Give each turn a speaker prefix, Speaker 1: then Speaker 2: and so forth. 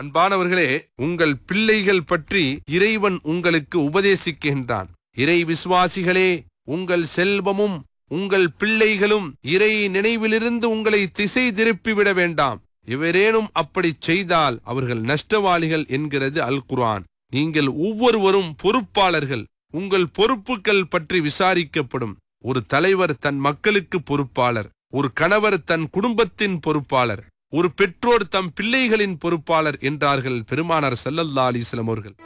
Speaker 1: அன்பானவர்களே உங்கள் பிள்ளைகள் பற்றி இறைவன் உங்களுக்கு உபதேசிக்கின்றான் இறை விசுவாசிகளே உங்கள் செல்வமும் உங்கள் பிள்ளைகளும் இறை நினைவிலிருந்து உங்களை திசை திருப்பிவிட வேண்டாம் எவரேனும் அப்படிச் செய்தால் அவர்கள் நஷ்டவாளிகள் என்கிறது அல் குர்ஆன் நீங்கள் ஒவ்வொருவரும் பொறுப்பாளர்கள் உங்கள் பொறுப்புகள் பற்றி விசாரிக்கப்படும் ஒரு தலைவர் தன் மக்களுக்கு பொறுப்பாளர் ஒரு கணவர் தன் குடும்பத்தின் பொறுப்பாளர் ஒரு பெற்றோர் தம் பிள்ளைகளின் பொறுப்பாளர் என்றார்கள் பெருமானார் ஸல்லல்லாஹு அலைஹி வஸல்லம் அவர்கள்